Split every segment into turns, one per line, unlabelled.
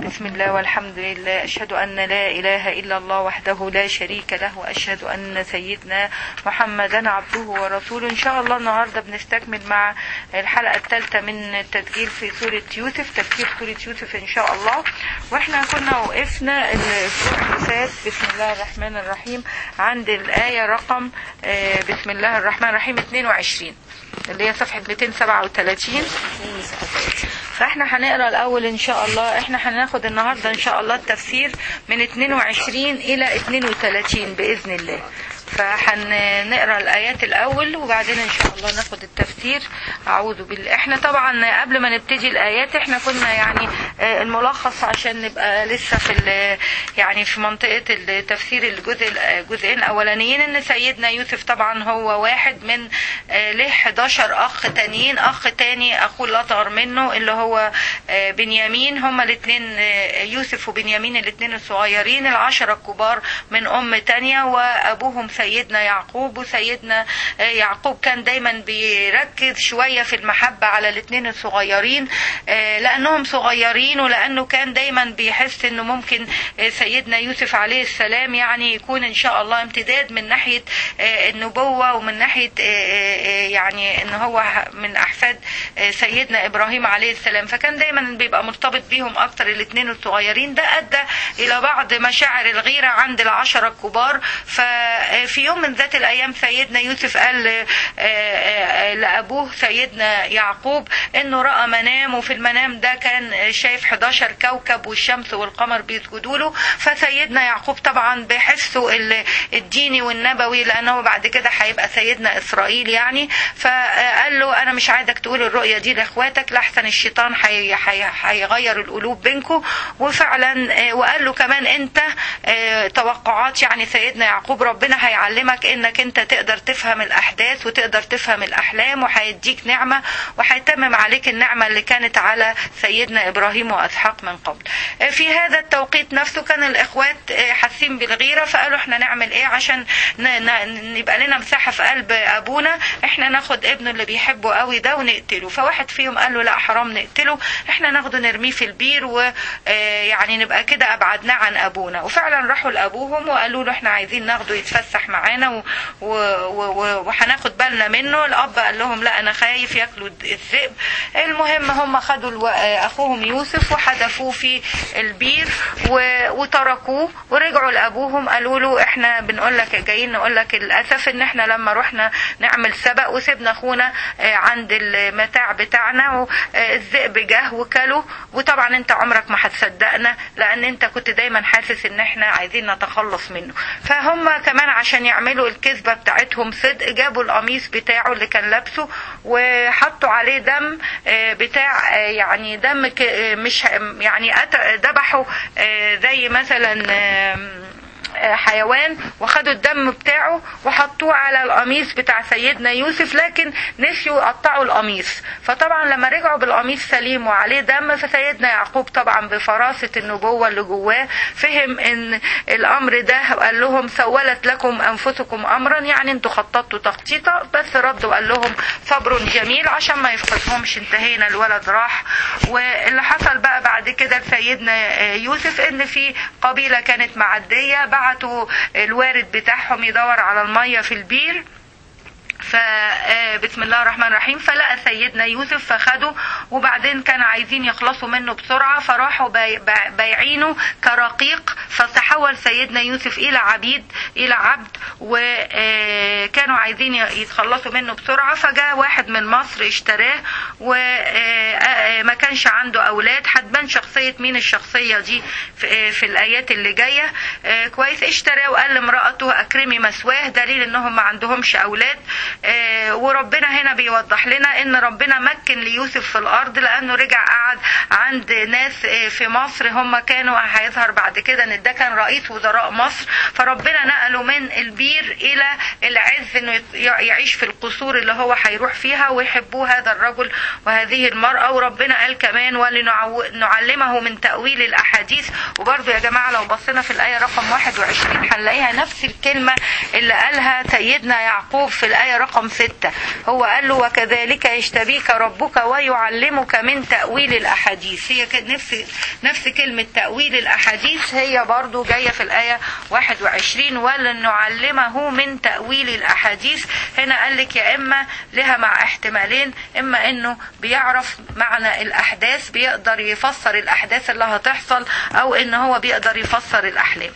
بسم الله والحمد لله أشهد أن لا إله إلا الله وحده لا شريك له وأشهد أن سيدنا محمدا عبده ورسوله إن شاء الله النهاردة بنستكمل مع الحلقة الثالثة من التسجيل في سورة يوسف تفسير سورة يوسف إن شاء الله وإحنا كنا وقفنا الأسبوع اللي فات بسم الله الرحمن الرحيم عند الآية رقم آه، بسم الله الرحمن الرحيم 22 اللي هي صفحة 237 فاحنا هنقرا الاول ان شاء الله احنا هناخد النهارده ان شاء الله التفسير من 22 الى 32 باذن الله فهنقرا الايات الاول وبعدين ان شاء الله ناخد التفسير اعوذ بالله احنا طبعا قبل ما نبتدي الايات احنا كنا يعني آه، الملخص عشان نبقى لسه في ال- يعني في منطقه التفسير الجزء الجزئين الاولانيين ان سيدنا يوسف طبعا هو واحد من آه، له 11 اخ تانيين اخ تاني اخوه الاصغر منه اللي هو آه، بنيامين هما الاثنين يوسف وبنيامين الاثنين الصغيرين العشرة الكبار من ام تانية وابوهم سيدنا يعقوب وسيدنا آه، يعقوب كان دايما بيركز شوية في المحبة على الاثنين الصغيرين آه، لانهم صغيرين ولانه كان دايما بيحس انه ممكن آه، سيدنا يوسف عليه السلام يعني يكون ان شاء الله امتداد من ناحية آه، النبوة ومن ناحية آه، آه، يعني ان هو من احفاد آه، سيدنا ابراهيم عليه السلام فكان دايما بيبقى مرتبط بيهم اكتر الاثنين الصغيرين ده ادى الى بعض مشاعر الغيرة عند العشرة الكبار ففي يوم من ذات الايام سيدنا يوسف قال آه، آه، لابوه سيدنا يعقوب انه راى منام وفي المنام ده كان شايف 11 كوكب والشمس والقمر بيسجدوا له فسيدنا يعقوب طبعا بحسه ال- الديني والنبوي لانه بعد كده هيبقى سيدنا اسرائيل يعني فقال له انا مش عايزك تقول الرؤيه دي لاخواتك لاحسن الشيطان هي- هي- هيغير القلوب بينكم وفعلا آه، وقال له كمان انت آه، توقعات يعني سيدنا يعقوب ربنا هيعلمك انك انت تقدر تفهم الاحداث وتقدر تفهم الاحلام وهيديك نعمه وهيتمم عليك النعمه اللي كانت على سيدنا ابراهيم واسحاق من قبل آه، في هذا التوقيت نفسه كان الاخوات آه، حاسين بالغيره فقالوا احنا نعمل ايه عشان ن- ن- يبقى لنا مساحه في قلب ابونا احنا ناخد ابنه اللي بيحبه قوي ده ونقتله فواحد فيهم قال له لا حرام نقتله احنا ناخده نرميه في البير ويعني نبقى كده ابعدناه عن ابونا وفعلا راحوا لابوهم وقالوا له احنا عايزين ناخده يتفسح معانا و- و- و- وهناخد بالنا منه الاب قال لهم لا انا خايف ياكلوا الذئب المهم هم خدوا الو- اخوهم يوسف وحدفوه في البير و- وتركوه ورجعوا لابوهم قالوا له احنا بنقول لك جايين نقول لك للاسف ان احنا لما رحنا نعمل سبق وسيبنا اخونا آه، عند المتاع بتاعنا والذئب جه وكله وطبعا انت عمرك ما هتصدقنا لان انت كنت دايما حاسس ان احنا عايزين نتخلص منه فهم كمان عشان يعملوا الكذبه بتاعتهم صدق جابوا القميص بتاعه اللي كان لابسه وحطوا عليه دم آه، بتاع آه، يعني دم ك- آه، مش يعني قت- ذبحوا آه، زي مثلا آم، حيوان وخدوا الدم بتاعه وحطوه على القميص بتاع سيدنا يوسف لكن نسيوا يقطعوا القميص فطبعا لما رجعوا بالقميص سليم وعليه دم فسيدنا يعقوب طبعا بفراسة النبوة اللي جواه فهم ان الامر ده قال لهم سولت لكم انفسكم امرا يعني انتوا خططتوا تخطيطا بس رد وقال لهم صبر جميل عشان ما يفقدهمش انتهينا الولد راح واللي حصل بقى بعد كده لسيدنا يوسف ان في قبيلة كانت معدية بعتوا الوارد بتاعهم يدور على المية في البير فبسم الله الرحمن الرحيم فلقى سيدنا يوسف فخده وبعدين كانوا عايزين يخلصوا منه بسرعة فراحوا باي- باي- بايعينه كرقيق فتحول سيدنا يوسف إلى عبيد إلى عبد وكانوا عايزين يتخلصوا منه بسرعة فجاء واحد من مصر اشتراه وما كانش عنده أولاد هتبان شخصية مين الشخصية دي في في الآيات اللي جاية آه، كويس اشتراه وقال لامرأته أكرمي مثواه دليل إنهم ما عندهمش أولاد آه، وربنا هنا بيوضح لنا ان ربنا مكن ليوسف في الارض لانه رجع قعد عند ناس آه، في مصر هم كانوا هيظهر بعد كده ان ده كان رئيس وزراء مصر فربنا نقله من البير الى العز انه يت- يعيش في القصور اللي هو هيروح فيها ويحبوه هذا الرجل وهذه المرأة وربنا قال كمان ولنعلمه من تأويل الأحاديث وبرضه يا جماعة لو بصينا في الآية رقم 21 هنلاقيها نفس الكلمة اللي قالها سيدنا يعقوب في الآية رقم رقم ستة هو قال له وكذلك يشتبيك ربك ويعلمك من تأويل الأحاديث هي كانت نفس نفس كلمة تأويل الأحاديث هي برضو جاية في الآية 21 ولنعلمه من تأويل الأحاديث هنا قال لك يا إما لها مع احتمالين إما إنه بيعرف معنى الأحداث بيقدر يفسر الأحداث اللي هتحصل أو إن هو بيقدر يفسر الأحلام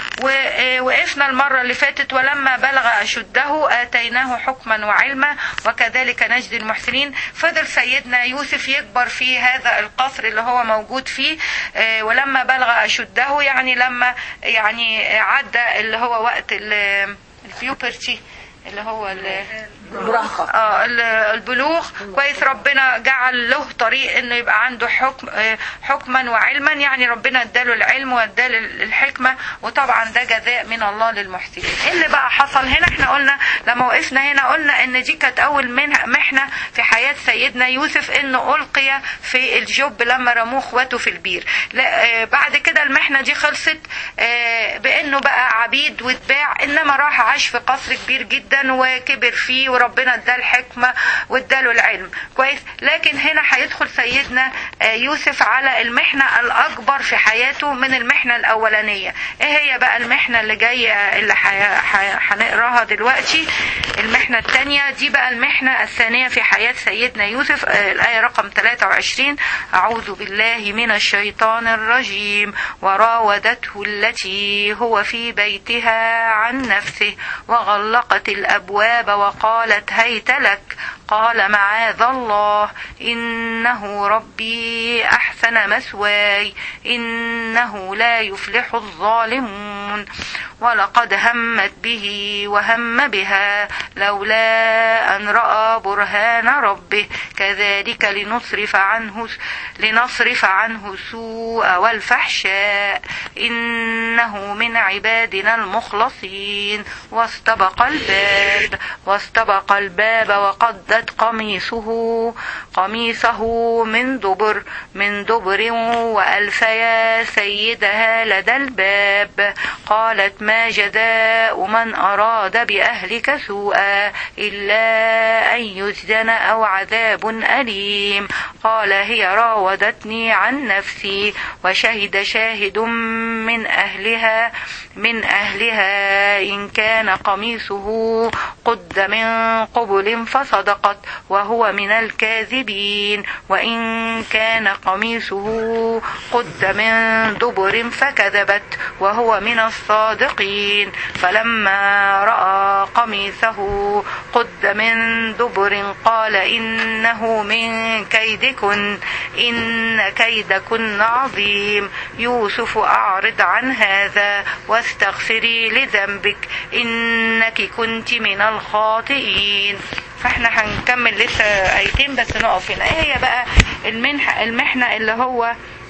ووقفنا المرة اللي فاتت ولما بلغ أشده آتيناه حكما وعلما وكذلك نجزي المحسنين فضل سيدنا يوسف يكبر في هذا القصر اللي هو موجود فيه ولما بلغ أشده يعني لما يعني عدى اللي هو وقت البيوبرتي اللي هو
المراهقة
اه البلوغ كويس ربنا جعل له طريق انه يبقى عنده حكم حكما وعلما يعني ربنا اداله العلم واداله الحكمه وطبعا ده جزاء من الله للمحسنين ايه اللي بقى حصل هنا احنا قلنا لما وقفنا هنا قلنا ان دي كانت اول محنه في حياه سيدنا يوسف انه القي في الجب لما رموه اخواته في البير لا بعد كده المحنه دي خلصت بانه بقى عبيد واتباع انما راح عاش في قصر كبير جدا وكبر فيه وربنا اداه الحكمه واداله العلم كويس لكن هنا هيدخل سيدنا يوسف على المحنه الاكبر في حياته من المحنه الاولانيه ايه هي بقى المحنه اللي جايه اللي هنقراها دلوقتي المحنه الثانيه دي بقى المحنه الثانيه في حياه سيدنا يوسف الايه رقم 23 اعوذ بالله من الشيطان الرجيم وراودته التي هو في بيتها عن نفسه وغلقت الابواب وقالت هيت لك قال معاذ الله إنه ربي أحسن مثواي إنه لا يفلح الظالمون ولقد همت به وهم بها لولا أن رأى برهان ربه كذلك لنصرف عنه لنصرف عنه السوء والفحشاء إنه من عبادنا المخلصين واستبق الباب واستبق الباب وقدت قميصه قميصه من دبر من دبر وألف يا سيدها لدى الباب قالت ما جزاء من أراد بأهلك سوءا إلا أن يسجن أو عذاب أليم قال هي راودتني عن نفسي وشهد شاهد من أهلها من أهلها إن كان قميصه قد من قبل فصدقت وهو من الكاذبين وإن كان قميصه قد من دبر فكذبت وهو من الصادقين فلما رأى قميصه قد من دبر قال إنه من كيدكن إن كيدكن عظيم يوسف أعرض عن هذا واستغفري لذنبك إنك كنت من الخاطئين فاحنا هنكمل لسه ايتين بس نقف هنا ايه هي بقى المنح المحنه اللي هو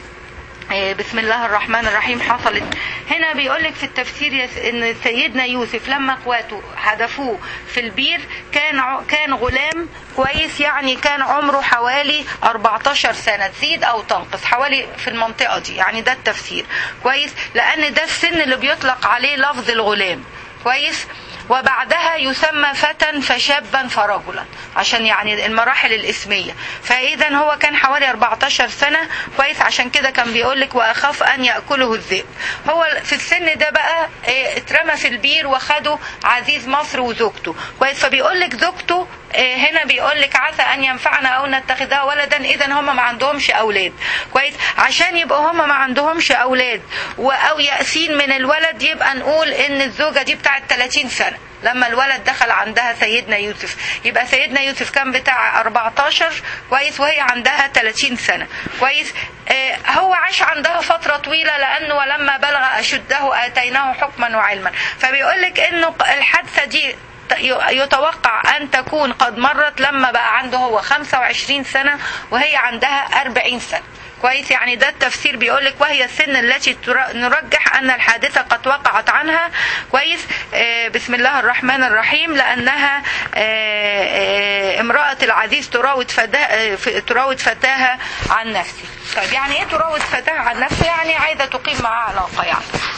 بسم الله الرحمن الرحيم حصلت هنا بيقولك في التفسير ان سيدنا يوسف لما اخواته هدفوه في البير كان كان غلام كويس يعني كان عمره حوالي 14 سنة تزيد او تنقص حوالي في المنطقة دي يعني ده التفسير كويس لان ده السن اللي بيطلق عليه لفظ الغلام كويس وبعدها يسمى فتى فشابا فرجلا عشان يعني المراحل الاسمية فاذا هو كان حوالي 14 سنة كويس عشان كده كان بيقول لك واخاف ان ياكله الذئب هو في السن ده بقى اترمى في البير وخده عزيز مصر وزوجته كويس فبيقول لك زوجته هنا بيقول لك عسى ان ينفعنا او نتخذها ولدا اذا هم ما عندهمش اولاد كويس عشان يبقوا هم ما عندهمش اولاد او يأسين من الولد يبقى نقول ان الزوجه دي بتاعت 30 سنه لما الولد دخل عندها سيدنا يوسف يبقى سيدنا يوسف كان بتاع 14 كويس وهي عندها 30 سنة كويس آه هو عاش عندها فترة طويلة لأنه ولما بلغ أشده آتيناه حكما وعلما فبيقول لك إنه الحادثة دي يتوقع أن تكون قد مرت لما بقى عنده هو 25 سنة وهي عندها 40 سنة كويس يعني ده التفسير بيقول لك وهي السن التي نرجح ان الحادثه قد وقعت عنها كويس آه بسم الله الرحمن الرحيم لانها آه آه امراه العزيز تراود فتاها تراود فتاها عن نفسه طيب يعني ايه تراود فتاها عن نفسه يعني عايزه تقيم معاه علاقه يعني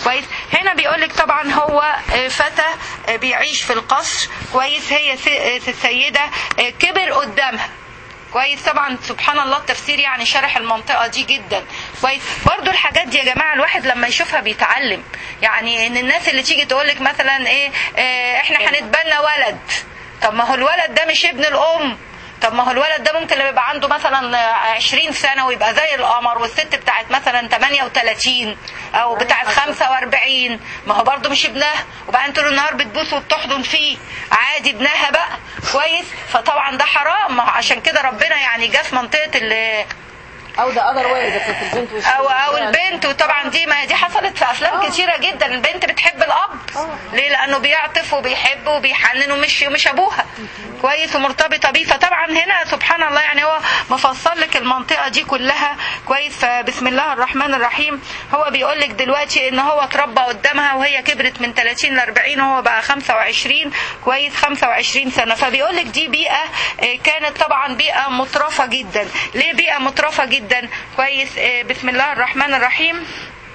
كويس هنا بيقول لك طبعا هو آه، فتى آه، بيعيش في القصر كويس هي س- آه، السيده آه، كبر قدامها كويس طبعا سبحان الله التفسير يعني شرح المنطقه دي جدا كويس برضو الحاجات دي يا جماعه الواحد لما يشوفها بيتعلم يعني ان الناس اللي تيجي تقول لك مثلا ايه آه، احنا هنتبنى ولد طب ما هو الولد ده مش ابن الام طب ما هو الولد ده ممكن لما يبقى عنده مثلا 20 سنه ويبقى زي القمر والست بتاعت مثلا 38 او بتاعت 45 ما هو برضه مش ابنها وبعدين طول النهار بتبوس وبتحضن فيه عادي ابنها بقى كويس فطبعا ده حرام ما هو عشان كده ربنا يعني جه في منطقه ال
او ده اذر واي اذا كانت البنت وش
او او البنت وطبعا دي ما دي حصلت في افلام
آه.
كتيره جدا البنت بتحب الاب
آه.
ليه لانه بيعطف وبيحب وبيحنن ومش مش ابوها كويس ومرتبطه بيه فطبعا هنا سبحان الله يعني هو مفصل لك المنطقه دي كلها كويس فبسم الله الرحمن الرحيم هو بيقول لك دلوقتي ان هو اتربى قدامها وهي كبرت من 30 ل 40 وهو بقى 25 كويس 25 سنه فبيقول لك دي بيئه آه، كانت طبعا بيئه مترفه جدا ليه بيئه مترفه جدا كويس آه، بسم الله الرحمن الرحيم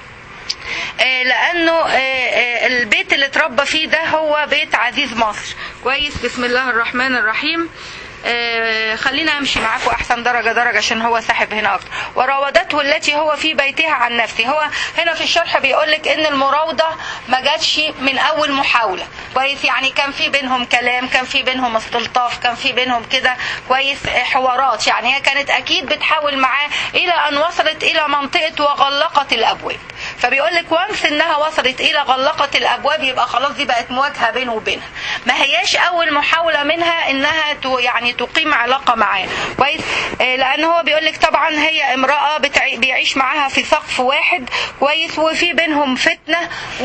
آه، لانه آه، آه، البيت اللي اتربى فيه ده هو بيت عزيز مصر كويس بسم الله الرحمن الرحيم آه، خلينا امشي معاكم احسن درجه درجه عشان هو ساحب هنا اكتر وراودته التي هو في بيتها عن نفسه هو هنا في الشرح بيقول لك ان المراوده ما جاتش من اول محاوله كويس يعني كان في بينهم كلام كان في بينهم استلطاف كان في بينهم كده كويس آه، حوارات يعني هي كانت اكيد بتحاول معاه الى ان وصلت الى منطقه وغلقت الابواب فبيقول لك وانس انها وصلت الى غلقت الابواب يبقى خلاص دي بقت مواجهه بينه وبينها ما هياش اول محاوله منها انها تو يعني تقيم علاقه معاه كويس آه، لان هو بيقول لك طبعا هي امراه بتعي بيعيش معاها في سقف واحد كويس وفي بينهم فتنه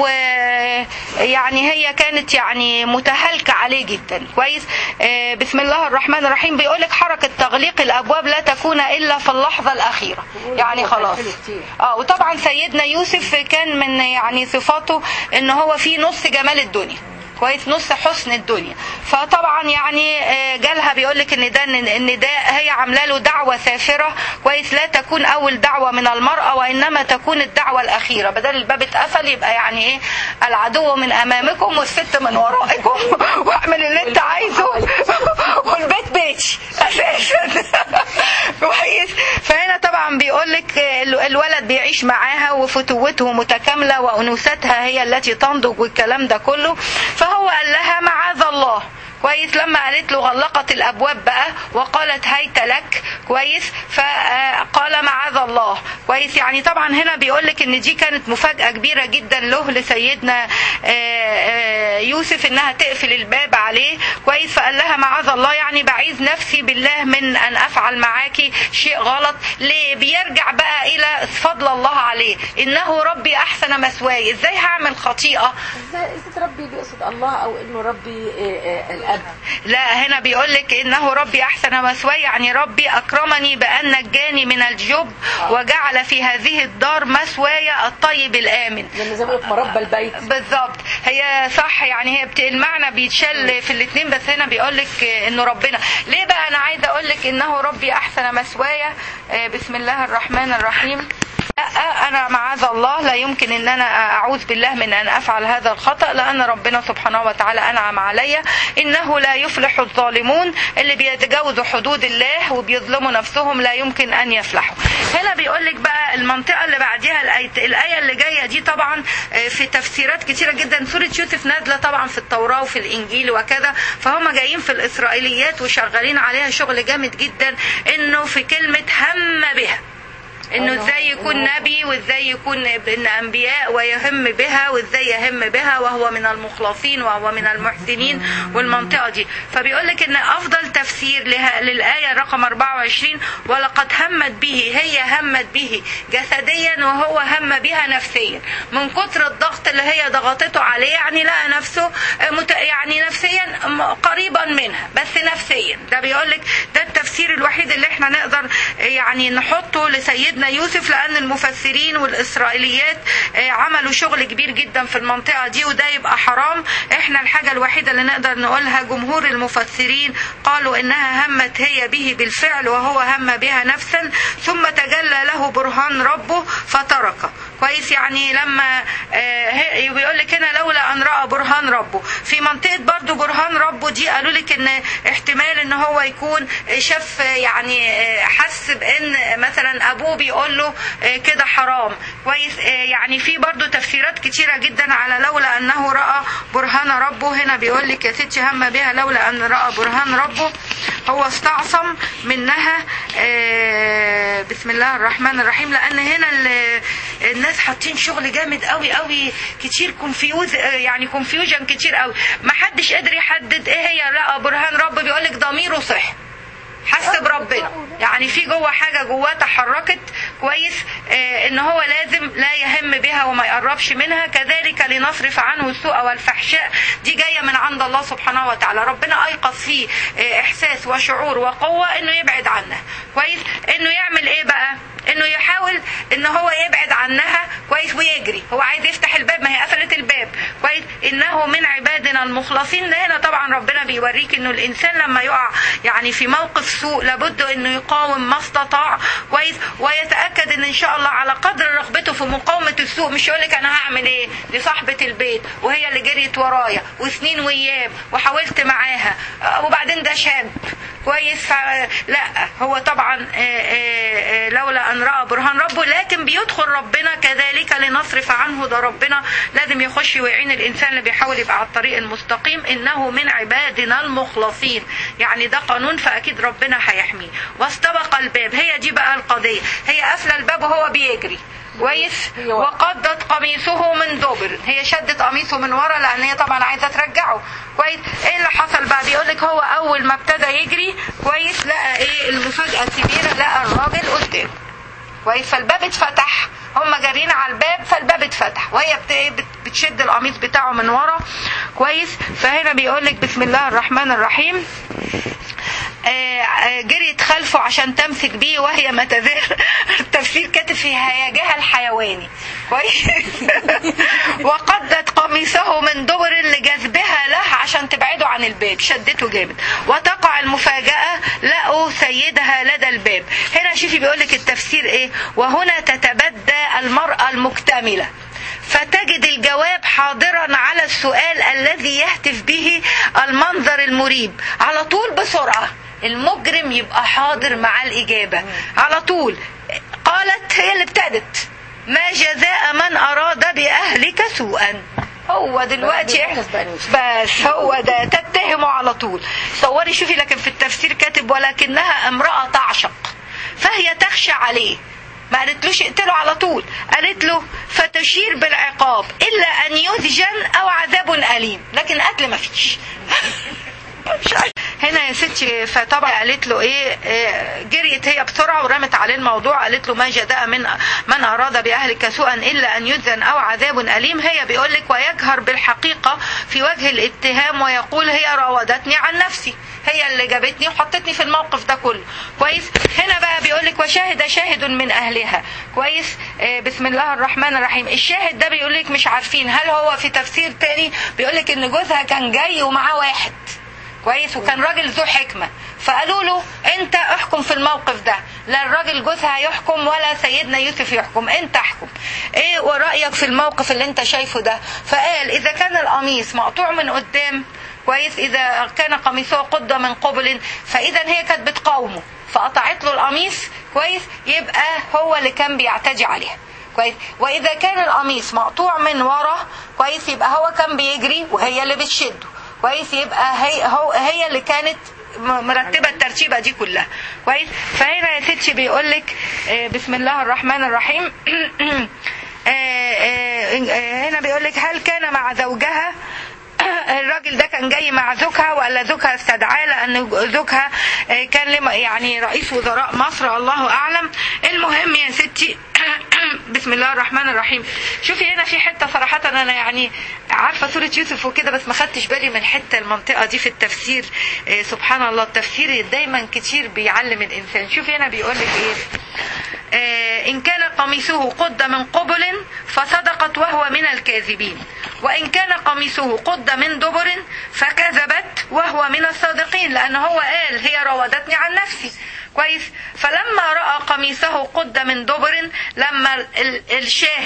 ويعني هي كانت يعني متهالكه عليه جدا كويس آه، بسم الله الرحمن الرحيم بيقول لك حركه تغليق الابواب لا تكون الا في اللحظه الاخيره يعني خلاص
حلو كتير.
اه وطبعا سيدنا يوسف كان من يعني صفاته ان هو في نص جمال الدنيا كويس نص حسن الدنيا فطبعا يعني آه، جالها بيقول لك ان ده ان ده هي عامله له دعوه سافره كويس لا تكون اول دعوه من المراه وانما تكون الدعوه الاخيره بدل الباب اتقفل يبقى يعني ايه العدو من امامكم والست من ورائكم واعمل اللي انت عايزه والبيت بيتي اساسا كويس فهنا طبعا بيقول لك الولد بيعيش معاها وفتوته متكامله وانوثتها هي التي تنضج والكلام ده كله فهو قال لها معاذ الله كويس لما قالت له غلقت الابواب بقى وقالت هيت لك كويس فقال معاذ الله كويس يعني طبعا هنا بيقول لك ان دي كانت مفاجاه كبيره جدا له لسيدنا آه، آه، يوسف انها تقفل الباب عليه كويس فقال لها معاذ الله يعني بعيذ نفسي بالله من ان افعل معاكي شيء غلط ليه بيرجع بقى الى فضل الله عليه انه ربي احسن مثواي ازاي هعمل خطيئه
ازاي اذا ربي بيقصد الله او انه ربي آه، آه، الاب
لا هنا بيقول لك انه ربي احسن مثواي يعني ربي اكرمني بان نجاني من الجب وجعل في هذه الدار مثواي الطيب الامن
لان زي ما قلت مربى البيت
بالظبط هي صح يعني هي بت... المعنى بيتشل في الاثنين بس هنا بيقول لك انه ربنا ليه بقى انا عايزه اقول لك انه ربي احسن مثواي آه، بسم الله الرحمن الرحيم لا انا معاذ الله لا يمكن ان انا اعوذ بالله من ان افعل هذا الخطا لان ربنا سبحانه وتعالى انعم علي انه لا يفلح الظالمون اللي بيتجاوزوا حدود الله وبيظلموا نفسهم لا يمكن ان يفلحوا هنا بيقول لك بقى المنطقه اللي بعديها الآية, الايه اللي جايه دي طبعا آه، في تفسيرات كتيره جدا سوره يوسف نازله طبعا في التوراه وفي الانجيل وكذا فهم جايين في الاسرائيليات وشغالين عليها شغل جامد جدا انه في كلمه هم بها انه
الله.
ازاي يكون نبي وازاي يكون ابن انبياء ويهم بها وازاي يهم بها وهو من المخلصين وهو من المحسنين والمنطقه دي فبيقول لك ان افضل تفسير لها للايه رقم 24 ولقد همت به هي همت به جسديا وهو هم بها نفسيا من كتر الضغط اللي هي ضغطته عليه يعني لقى نفسه مت- يعني نفسيا م- قريبا منها بس نفسيا ده بيقول لك ده التفسير الوحيد اللي احنا نقدر يعني نحطه لسيدنا يوسف لان المفسرين والاسرائيليات آه، عملوا شغل كبير جدا في المنطقه دي وده يبقى حرام احنا الحاجه الوحيده اللي نقدر نقولها جمهور المفسرين قالوا انها همت هي به بالفعل وهو هم بها نفسا ثم تجلى له برهان ربه فتركه كويس يعني لما آه، هي- بيقول لك هنا لولا ان راى برهان ربه في منطقه برضو برهان ربه دي قالوا لك ان احتمال ان هو يكون شاف يعني آه، حس بان مثلا ابوه بيقول له آه، كده حرام كويس آه، يعني في برضو تفسيرات كتيره جدا على لولا انه راى برهان ربه هنا بيقول لك يا ستي هم بها لولا ان راى برهان ربه هو استعصم منها آه، بسم الله الرحمن الرحيم لان هنا ال- الناس حاطين شغل جامد قوي قوي كتير كونفيوز يعني كونفيوجن كتير قوي ما حدش قادر يحدد ايه هي لا برهان رب بيقول لك ضميره صح حس بربنا يعني في جوه حاجه جواه تحركت كويس آه ان هو لازم لا يهم بها وما يقربش منها كذلك لنصرف عنه السوء والفحشاء دي جايه من عند الله سبحانه وتعالى ربنا ايقظ فيه آه احساس وشعور وقوه انه يبعد عنها كويس انه يعمل ايه بقى انه يحاول ان هو يبعد عنها كويس ويجري هو عايز يفتح الباب ما هي قفلت الباب كويس انه من عبادنا المخلصين ده هنا طبعا ربنا بيوريك انه الانسان لما يقع يعني في موقف سوء لابد انه يقاوم ما استطاع كويس ويتاكد ان ان شاء الله على قدر رغبته في مقاومه السوء مش يقول لك انا هعمل ايه دي صاحبه البيت وهي اللي جريت ورايا وسنين وايام وحاولت معاها آه، وبعدين ده شاب كويس لا هو طبعا آه، آه، آه، لولا ان راى برهان ربه لكن بيدخل ربنا كذلك لنصرف عنه ده ربنا لازم يخش ويعين الانسان اللي بيحاول يبقى على الطريق المستقيم انه من عبادنا المخلصين يعني ده قانون فاكيد ربنا هيحميه واستبق الباب هي دي بقى القضيه هي قافله الباب وهو بيجري كويس
هي واقفة.
وقدت قميصه من دبر هي شدت قميصه من ورا لان هي طبعا عايزه ترجعه كويس ايه اللي حصل بقى بيقول لك هو اول ما ابتدى يجري كويس لقى ايه المفاجاه الكبيره لقى الراجل قدامه كويس فالباب اتفتح هم جارين على الباب فالباب اتفتح وهي بت- بت- بتشد القميص بتاعه من ورا كويس فهنا بيقول لك بسم الله الرحمن الرحيم آه، آه، جريت خلفه عشان تمسك بيه وهي ما تزال التفسير كاتب في هياجها الحيواني كويس وقدت قميصه من دبر لجذبها له عشان تبعده عن الباب شدته جامد وتقع المفاجأة لقوا سيدها لدى الباب هنا شوفي بيقولك التفسير ايه وهنا تتبدى المرأة المكتملة فتجد الجواب حاضرا على السؤال الذي يهتف به المنظر المريب على طول بسرعة المجرم يبقى حاضر مع الإجابة على طول قالت هي اللي ابتدت ما جزاء من أراد بأهلك سوءا هو دلوقتي
بيخلص بقى نمشي.
بس هو ده تتهمه على طول صوري شوفي لكن في التفسير كاتب ولكنها امرأة تعشق فهي تخشى عليه ما قالتلوش اقتله على طول قالت له فتشير بالعقاب الا ان يسجن او عذاب اليم لكن قتل ما فيش مش عارف. هنا يا ستي فطبعا قالت له ايه إيه، جريت هي بسرعه ورمت عليه الموضوع قالت له ما جاء من من اراد باهلك سوءا الا ان يجزن او عذاب اليم هي بيقول لك ويجهر بالحقيقه في وجه الاتهام ويقول هي راودتني عن نفسي هي اللي جابتني وحطتني في الموقف ده كله كويس هنا بقى بيقول لك وشاهد شاهد من اهلها كويس آه، بسم الله الرحمن الرحيم الشاهد ده بيقول لك مش عارفين هل هو في تفسير تاني بيقول لك ان جوزها كان جاي ومعاه واحد كويس وكان راجل ذو حكمة فقالوا له انت احكم في الموقف ده لا الراجل جوزها يحكم ولا سيدنا يوسف يحكم انت احكم ايه ورأيك في الموقف اللي انت شايفه ده فقال اذا كان القميص مقطوع من قدام كويس اذا كان قميصه قد من قبل فاذا هي كانت بتقاومه فقطعت له القميص كويس يبقى هو اللي كان بيعتدي عليها كويس واذا كان القميص مقطوع من ورا كويس يبقى هو كان بيجري وهي اللي بتشده كويس يبقى هي هو هي اللي كانت م- مرتبه الترتيبه دي كلها كويس فهنا يا ستي بيقول لك آه، بسم الله الرحمن الرحيم آه، آه، آه، هنا بيقول لك هل كان مع زوجها الراجل ده كان جاي مع زوجها ولا زوجها استدعاه لان زوجها آه، كان لم- يعني رئيس وزراء مصر الله اعلم المهم يا ستي بسم الله الرحمن الرحيم شوفي هنا في حته صراحه انا يعني عارفه سوره يوسف وكده بس ما خدتش بالي من الحته المنطقه دي في التفسير آه، سبحان الله التفسير دايما كتير بيعلم الانسان شوفي هنا بيقول لك ايه آه، إن كان قميصه قد من قبل فصدقت وهو من الكاذبين وإن كان قميصه قد من دبر فكذبت وهو من الصادقين لأن هو قال هي راودتني عن نفسي كويس فلما رأى قميصه قد من دبر لما ال- ال- الشاهد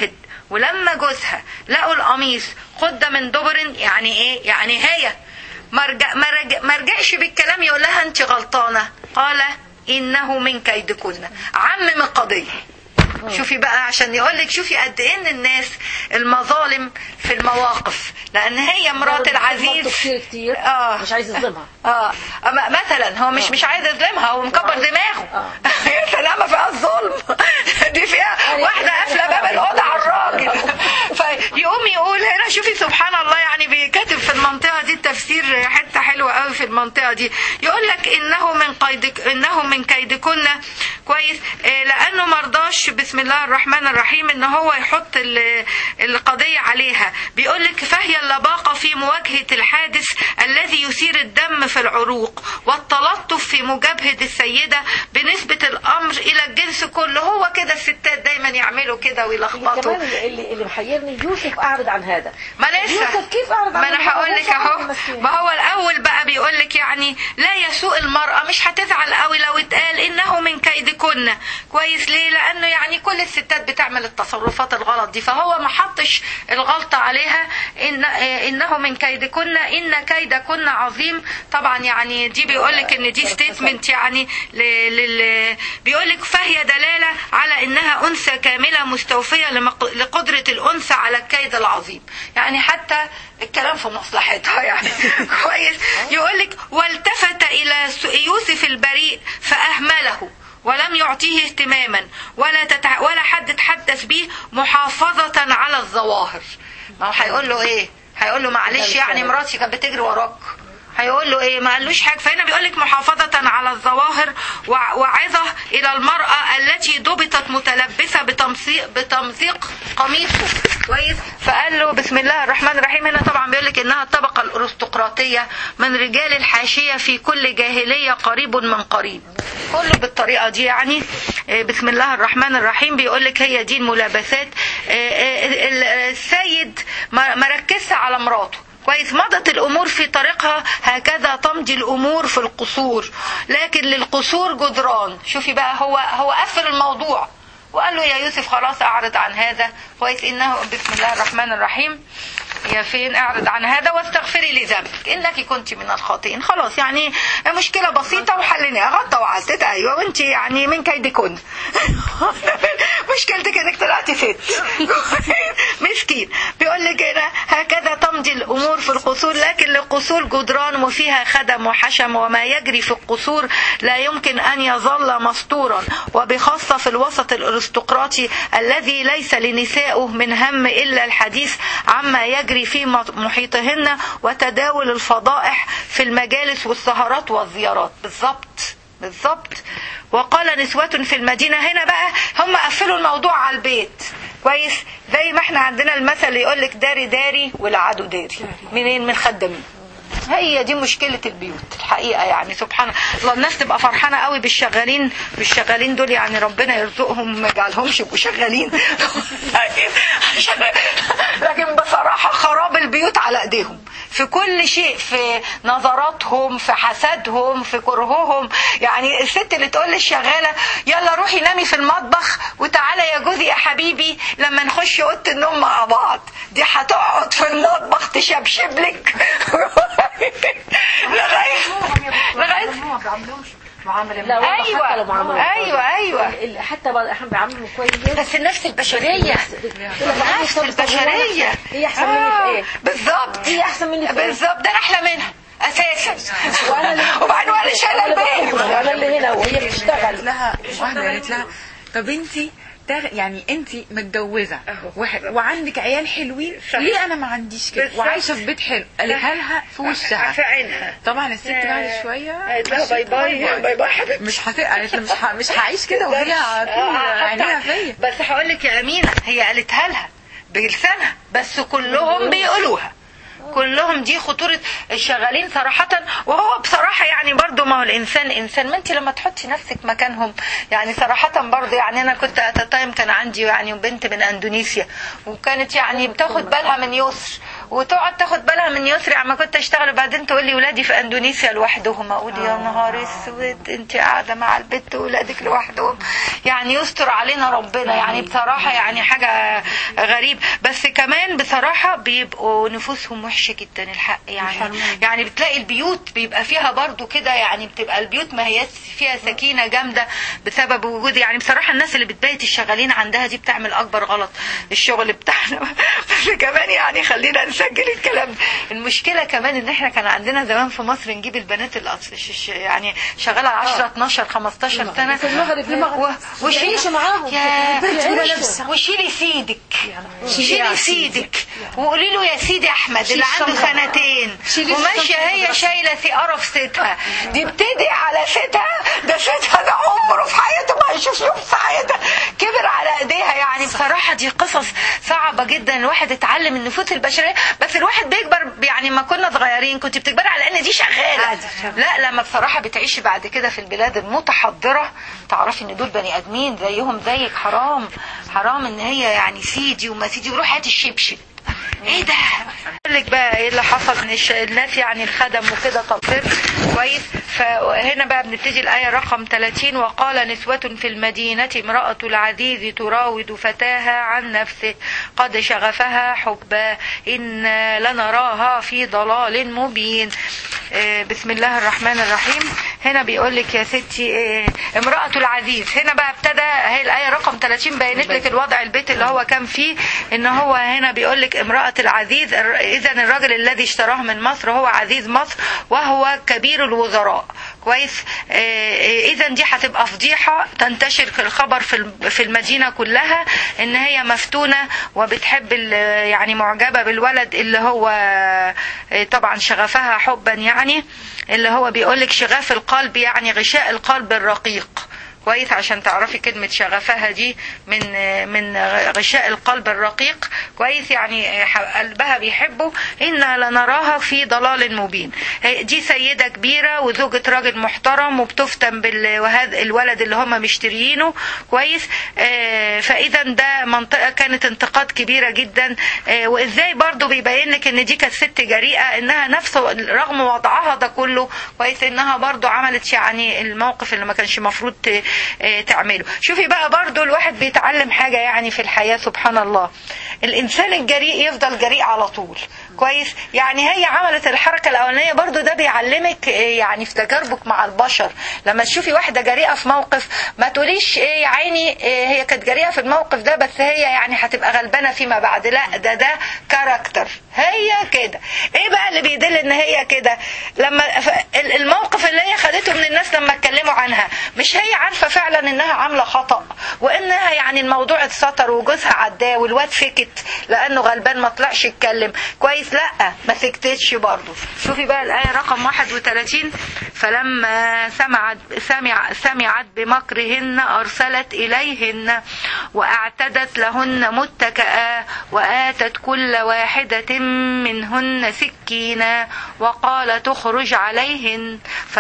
ولما جوزها لقوا القميص قد من دبر يعني ايه يعني هي ما رجع- ما رجع- ما رجعش بالكلام يقول لها انت غلطانه قال انه من كيدكن عمم القضيه شوفي بقى عشان يقول لك شوفي قد ايه ان الناس المظالم في المواقف لان هي مرات العزيز
كتير كتير
آه.
مش عايز يظلمها
اه أما مثلا هو مش
آه.
مش عايز يظلمها هو مكبر دماغه
آه.
يا سلام ما فيها الظلم دي فيها
أيوة.
واحده قافله باب الاوضه على الراجل فيقوم يقول هنا شوفي سبحان الله يعني بيكتب في المنطقه دي التفسير حته حلوه قوي في المنطقه دي يقول لك انه من قيدك انه من كيدكن كويس آه، لانه مرضاش بسم الله الرحمن الرحيم ان هو يحط ال- القضيه عليها بيقول لك فهي اللباقه في مواجهه الحادث الذي يثير الدم في العروق والتلطف في مجابهه السيده بنسبه الامر الى الجنس كله هو كده الستات دايما يعملوا كده ويلخبطوا
كمان اللي اللي, اللي محيرني يوسف اعرض عن هذا
ما لسه
يوسف كيف اعرض عن
ما انا
هذا؟
هقول لك
هو صعب
اهو
المسكين.
ما هو الاول بقى بيقول لك يعني لا يسوء المراه مش هتزعل قوي لو اتقال انه من كيدكن كويس ليه لانه يعني كل الستات بتعمل التصرفات الغلط دي فهو ما حطش الغلطه عليها ان آه، انه من كيدكن ان كيدكن عظيم طبعا يعني دي بيقول لك ان دي ستيتمنت يعني لل بيقول لك فهي دلاله على انها انثى كامله مستوفيه لمق- لقدره الانثى على الكيد العظيم يعني حتى الكلام في مصلحتها يعني كويس يقول لك والتفت الى س- يوسف البريء فاهمله ولم يعطيه اهتماما ولا تتع... ولا حد تحدث به محافظة على الظواهر ما هو هيقول له ايه هيقول له معلش يعني مراتي كانت بتجري وراك هيقول له ايه ما قالوش حاجه فهنا بيقول لك محافظه على الظواهر وع- وعظه الى المراه التي ضبطت متلبسه بتمزيق بتمزيق قميصه كويس فقال له بسم الله الرحمن الرحيم هنا طبعا بيقول لك انها الطبقه الارستقراطيه من رجال الحاشيه في كل جاهليه قريب من قريب كله بالطريقه دي يعني آه، بسم الله الرحمن الرحيم بيقول لك هي دي الملابسات آه، آه، ال- السيد ما ما ركزش على مراته كويس مضت الامور في طريقها هكذا تمضي الامور في القصور لكن للقصور جدران شوفي بقى هو هو قفل الموضوع وقال له يا يوسف خلاص اعرض عن هذا كويس انه بسم الله الرحمن الرحيم يا فين اعرض عن هذا واستغفري لذنبك انك كنت من الخاطئين خلاص يعني مشكله بسيطه وحليناها غطى وعدت ايوه وانت يعني من كيدكن مشكلتك انك طلعتي ست مسكين بيقول لك هنا هكذا تمضي الامور في القصور لكن للقصور جدران وفيها خدم وحشم وما يجري في القصور لا يمكن ان يظل مستورا وبخاصه في الوسط الارستقراطي الذي ليس لنسائه من هم الا الحديث عما يجري في محيطهن وتداول الفضائح في المجالس والسهرات والزيارات بالظبط بالظبط وقال نسوة في المدينة هنا بقى هم قفلوا الموضوع على البيت كويس زي ما احنا عندنا المثل يقول لك داري داري والعدو داري منين من خدامين هي دي مشكلة البيوت الحقيقة يعني سبحان الله الناس تبقى فرحانة قوي بالشغالين بالشغالين دول يعني ربنا يرزقهم ما يجعلهمش يبقوا شغالين لكن بصراحة خراب البيوت على ايديهم في كل شيء في نظراتهم في حسدهم في كرههم يعني الست اللي تقول للشغالة يلا روحي نامي في المطبخ وتعالى يا جوزي يا حبيبي لما نخش اوضه النوم مع بعض دي هتقعد في المطبخ تشبشب لك لغايه لغايه
لا والله حتى لو معاملة
ايوه ايوه ايوه
ال- حتى بعض الاحيان بيعاملوا كويس
بس النفس البشريه نفس البشريه
هي احسن مني في ايه؟
بالظبط
هي احسن مني في ايه؟
بالظبط ده انا احلى منها اساسا
وأنا اللي-
وبعدين وانا شايله البيت
وانا اللي هنا وهي
قالت
بتشتغل
لها واحده قالت لها طب انت يعني انت متجوزه وح- وعندك عيال حلوين ليه انا ما عنديش كده
بالظبط.
وعايشه في بيت حلو قالتها لها في وشها
في عينها
طبعا الست بعد شويه
قالت لها باي باي باي باي حبيبتي
مش هت... قالت لها مش ه... مش هعيش كده وهي على طول عينيها فيا
بس هقول لك يا امينه هي قالتها لها بلسانها بس كلهم بيقولوها كلهم دي خطورة الشغالين صراحة وهو بصراحة يعني برضو ما هو الإنسان إنسان ما أنت لما تحطي نفسك مكانهم يعني صراحة برضو يعني أنا كنت أت تايم كان عندي يعني بنت من أندونيسيا وكانت يعني بتاخد بالها من يسر وتقعد تاخد بالها من يسري عما كنت اشتغل وبعدين تقول لي ولادي في اندونيسيا لوحدهم اقول يا نهار اسود انت قاعده مع البت وولادك لوحدهم يعني يستر علينا ربنا يعني بصراحه يعني حاجه غريب بس كمان بصراحه بيبقوا نفوسهم وحشه جدا الحق يعني يعني بتلاقي البيوت بيبقى فيها برضو كده يعني بتبقى البيوت ما هي فيها سكينه جامده بسبب وجود يعني بصراحه الناس اللي بتبيت الشغالين عندها دي بتعمل اكبر غلط الشغل بتاعنا بس كمان يعني خلينا نسجل الكلام ده. المشكله كمان ان احنا كان عندنا زمان في مصر نجيب البنات الأطفال يعني شغاله 10 12 15 سنه
في المغرب في المغرب
و- وشيل-
يعيشوا معاهم
يا
يعيشوا.
وشيلي سيدك شيلي سيدك وقولي له يا سيدي احمد اللي عنده سنتين وماشيه هي شايله ثقاره في ستها دي بتدعي على ستها ده ستها ده عمره في حياته ما هيشوف يوم في حياتها كبر على ايديها يعني بصراحه دي قصص صعبه جدا الواحد اتعلم النفوس البشريه بس الواحد بيكبر يعني ما كنا صغيرين كنت بتكبري على ان دي شغاله لا لما بصراحه بتعيشي بعد كده في البلاد المتحضره تعرفي ان دول بني ادمين زيهم زيك حرام حرام ان هي يعني سيدي وما سيدي وروح هات الشبشب ايه ده اقول لك بقى ايه اللي حصل من الش... الناس يعني الخدم وكده تطهير كويس فهنا بقى بنبتدي الايه رقم 30 وقال نسوة في المدينة امرأة العزيز تراود فتاها عن نفسه قد شغفها حبا إن لنراها في ضلال مبين آه، بسم الله الرحمن الرحيم هنا بيقول لك يا ستي آه، امرأة العزيز هنا بقى ابتدى هي الآية رقم 30 بينت لك الوضع البيت اللي هو كان فيه ان هو هنا بيقول لك امرأة العزيز اذا الراجل الذي اشتراه من مصر هو عزيز مصر وهو كبير الوزراء كويس اذا دي هتبقى فضيحة تنتشر في الخبر في الم- في المدينة كلها ان هي مفتونة وبتحب ال- يعني معجبة بالولد اللي هو آه، طبعا شغفها حبا يعني اللي هو بيقولك شغاف القلب يعني غشاء القلب الرقيق كويس عشان تعرفي كلمة شغفها دي من من غشاء القلب الرقيق كويس يعني قلبها بيحبه إنا لنراها في ضلال مبين دي سيدة كبيرة وزوجة راجل محترم وبتفتن بال وهذا الولد اللي هم مشتريينه كويس آه، فإذا ده منطقة كانت انتقاد كبيرة جدا آه، وإزاي برضو بيبين لك إن دي كانت ست جريئة إنها نفس رغم وضعها ده كله كويس إنها برضو عملت يعني الموقف اللي ما كانش مفروض ت- آه، تعمله شوفي بقى برضو الواحد بيتعلم حاجة يعني في الحياة سبحان الله الإنسان الجريء يفضل جريء على طول كويس يعني هي عملت الحركة الأولانية برضو ده بيعلمك آه، يعني في تجاربك مع البشر لما تشوفي واحدة جريئة في موقف ما تقوليش ايه يا عيني إيه هي كانت جريئة في الموقف ده بس هي يعني هتبقى غلبانة فيما بعد لا ده ده كاركتر هي كده ايه بقى اللي بيدل ان هي كده لما ف- ال- الموقف اللي هي خدته من الناس لما اتكلموا عنها مش هي عارفة فعلا انها عاملة خطأ وانها يعني الموضوع اتستر وجوزها عداه والواد سكت لانه غلبان ما طلعش يتكلم كويس لا ما سكتتش برضه شوفي بقى الآية رقم 31 فلما سمعت سمع سمعت بمكرهن أرسلت إليهن وأعتدت لهن متكئا وآتت كل واحدة منهن سكينا وقال تخرج عليهن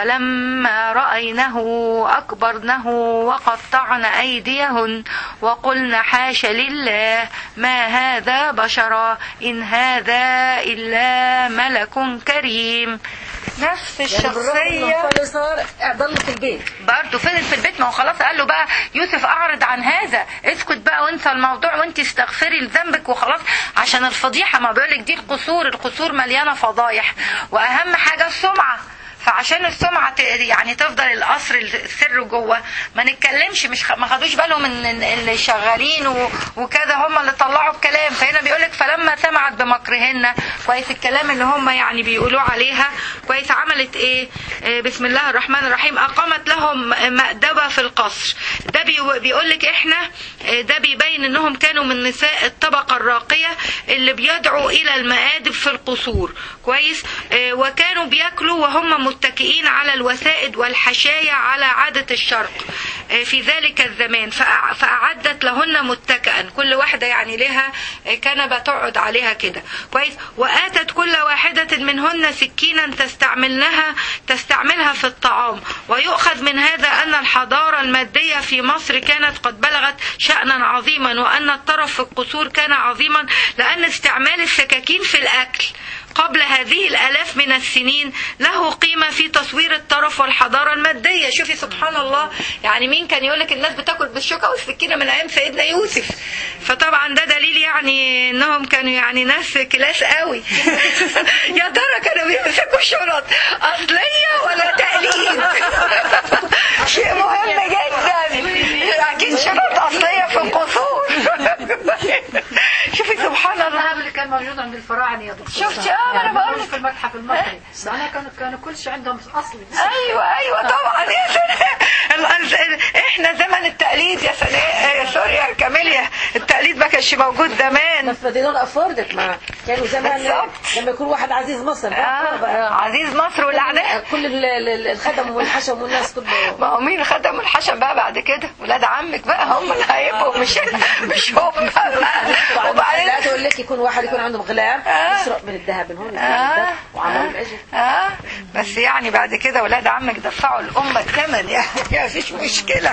فلما رأينه أكبرنه وقطعن أيديهن وقلن حاش لله ما هذا بشرا إن هذا إلا ملك كريم نفس
يعني بالرغم
الشخصية
انه فعلا صار ضل في البيت
برضه فضل في البيت ما هو خلاص قال له بقى يوسف اعرض عن هذا اسكت بقى وانسى الموضوع وانت استغفري لذنبك وخلاص عشان الفضيحه ما بيقولك دي القصور القصور مليانه فضايح واهم حاجه السمعه فعشان السمعة ت- يعني تفضل القصر السر جوه ما نتكلمش مش خ- ما خدوش بالهم ان إن اللي شغالين و- وكذا هم اللي طلعوا الكلام فهنا بيقولك فلما سمعت بمكرهن كويس الكلام اللي هم يعني بيقولوا عليها كويس عملت ايه آه، بسم الله الرحمن الرحيم اقامت لهم مأدبة في القصر ده بي- بيقولك احنا آه، ده بيبين انهم كانوا من نساء الطبقة الراقية اللي بيدعوا الى المآدب في القصور كويس آه، وكانوا بياكلوا وهم متكئين على الوسائد والحشايا على عادة الشرق آه، في ذلك الزمان فأع- فأعدت لهن متكئا كل واحدة يعني لها آه، كنبة تقعد عليها كده كويس وآتت كل واحدة منهن سكينا تستعملنها تستعملها في الطعام ويؤخذ من هذا أن الحضارة المادية في مصر كانت قد بلغت شأنا عظيما وأن الطرف في القصور كان عظيما لأن استعمال السكاكين في الأكل قبل هذه الآلاف من السنين له قيمة في تصوير الطرف والحضارة المادية شوفي سبحان الله يعني مين كان يقولك الناس بتاكل بالشوكة والسكينة من أيام سيدنا يوسف فطبعا ده دليل يعني انهم كانوا يعني ناس كلاس قوي يا ترى كانوا بيمسكوا شنط اصليه ولا تقليد شيء مهم جدا اكيد شنط اصليه في القصور شوفي سبحان الله
الذهب اللي كان موجود عند الفراعنه يا دكتور
شفتي؟ آه، ما أنا
يعني
بقول
موجود
لك.
في المتحف المصري معناها كانوا كانوا كل شيء عندهم اصلي
ايوه ايوه طبعا يا سلام ال- احنا زمن التقليد يا سلام يا سوري يا كاميليا التقليد ما كانش موجود زمان
بس they don't afford it ما كانوا زمان
بالظبط.
لما يكون واحد عزيز مصر
آه. عزيز مصر والاعداء
كل ال- ال- الخدم والحشم والناس كله
ما هو مين خدم الحشم بقى بعد كده ولاد عمك بقى هم اللي هيبقوا مش مش هم بقى وبعدين
لا تقول لك يكون واحد يكون عنده غلام
آه.
يسرق من الذهب من هون
آه.
وعملوا الاجر
اه بس يعني بعد كده ولاد عمك دفعوا الأمة الثمن يعني ما فيش مشكلة